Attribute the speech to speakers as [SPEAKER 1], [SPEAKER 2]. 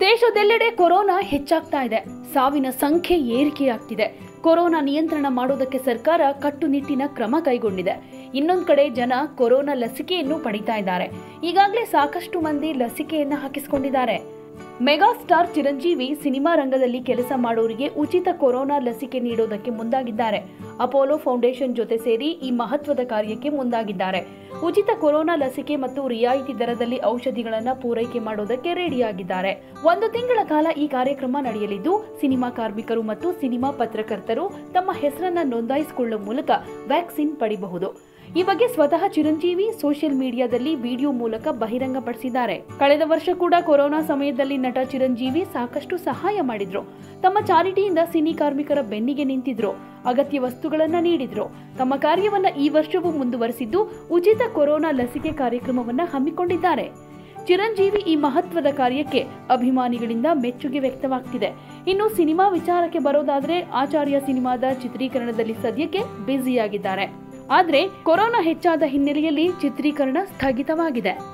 [SPEAKER 1] ದೇಶದೆಲ್ಲೆಡೆ ಕೊರೋನಾ ಹೆಚ್ಚಾಗ್ತಾ ಇದೆ ಸಾವಿನ ಸಂಖ್ಯೆ ಏರಿಕೆಯಾಗ್ತಿದೆ ಕೊರೋನಾ ನಿಯಂತ್ರಣ ಮಾಡೋದಕ್ಕೆ ಸರ್ಕಾರ ಕಟ್ಟುನಿಟ್ಟಿನ ಕ್ರಮ ಕೈಗೊಂಡಿದೆ ಇನ್ನೊಂದು ಕಡೆ ಜನ ಕೊರೋನಾ ಲಸಿಕೆಯನ್ನು ಪಡಿತಾ ಇದ್ದಾರೆ ಈಗಾಗಲೇ ಸಾಕಷ್ಟು ಮಂದಿ ಲಸಿಕೆಯನ್ನ ಹಾಕಿಸಿಕೊಂಡಿದ್ದಾರೆ ಮೆಗಾಸ್ಟಾರ್ ಚಿರಂಜೀವಿ ಸಿನಿಮಾ ರಂಗದಲ್ಲಿ ಕೆಲಸ ಮಾಡೋರಿಗೆ ಉಚಿತ ಕೊರೋನಾ ಲಸಿಕೆ ನೀಡೋದಕ್ಕೆ ಮುಂದಾಗಿದ್ದಾರೆ ಅಪೋಲೋ ಫೌಂಡೇಶನ್ ಜೊತೆ ಸೇರಿ ಈ ಮಹತ್ವದ ಕಾರ್ಯಕ್ಕೆ ಮುಂದಾಗಿದ್ದಾರೆ ಉಚಿತ ಕೊರೋನಾ ಲಸಿಕೆ ಮತ್ತು ರಿಯಾಯಿತಿ ದರದಲ್ಲಿ ಔಷಧಿಗಳನ್ನು ಪೂರೈಕೆ ಮಾಡೋದಕ್ಕೆ ರೆಡಿಯಾಗಿದ್ದಾರೆ ಒಂದು ತಿಂಗಳ ಕಾಲ ಈ ಕಾರ್ಯಕ್ರಮ ನಡೆಯಲಿದ್ದು ಸಿನಿಮಾ ಕಾರ್ಮಿಕರು ಮತ್ತು ಸಿನಿಮಾ ಪತ್ರಕರ್ತರು ತಮ್ಮ ಹೆಸರನ್ನ ನೋಂದಾಯಿಸಿಕೊಳ್ಳುವ ಮೂಲಕ ವ್ಯಾಕ್ಸಿನ್ ಪಡಿಬಹುದು ಈ ಬಗ್ಗೆ ಸ್ವತಃ ಚಿರಂಜೀವಿ ಸೋಷಿಯಲ್ ಮೀಡಿಯಾದಲ್ಲಿ ವಿಡಿಯೋ ಮೂಲಕ ಬಹಿರಂಗಪಡಿಸಿದ್ದಾರೆ ಕಳೆದ ವರ್ಷ ಕೂಡ ಕೊರೋನಾ ಸಮಯದಲ್ಲಿ ನಟ ಚಿರಂಜೀವಿ ಸಾಕಷ್ಟು ಸಹಾಯ ಮಾಡಿದ್ರು ತಮ್ಮ ಚಾರಿಟಿಯಿಂದ ಸಿನಿ ಕಾರ್ಮಿಕರ ಬೆನ್ನಿಗೆ ನಿಂತಿದ್ರು ಅಗತ್ಯ ವಸ್ತುಗಳನ್ನ ನೀಡಿದ್ರು ತಮ್ಮ ಕಾರ್ಯವನ್ನ ಈ ವರ್ಷವೂ ಮುಂದುವರೆಸಿದ್ದು ಉಚಿತ ಕೊರೋನಾ ಲಸಿಕೆ ಕಾರ್ಯಕ್ರಮವನ್ನ ಹಮ್ಮಿಕೊಂಡಿದ್ದಾರೆ ಚಿರಂಜೀವಿ ಈ ಮಹತ್ವದ ಕಾರ್ಯಕ್ಕೆ ಅಭಿಮಾನಿಗಳಿಂದ ಮೆಚ್ಚುಗೆ ವ್ಯಕ್ತವಾಗ್ತಿದೆ ಇನ್ನು ಸಿನಿಮಾ ವಿಚಾರಕ್ಕೆ ಬರೋದಾದ್ರೆ ಆಚಾರ್ಯ ಸಿನಿಮಾದ ಚಿತ್ರೀಕರಣದಲ್ಲಿ ಸದ್ಯಕ್ಕೆ ಬ್ಯುಸಿಯಾಗಿದ್ದಾರೆ ಆದ್ರೆ ಕೊರೋನಾ ಹೆಚ್ಚಾದ ಹಿನ್ನೆಲೆಯಲ್ಲಿ ಚಿತ್ರೀಕರಣ ಸ್ಥಗಿತವಾಗಿದೆ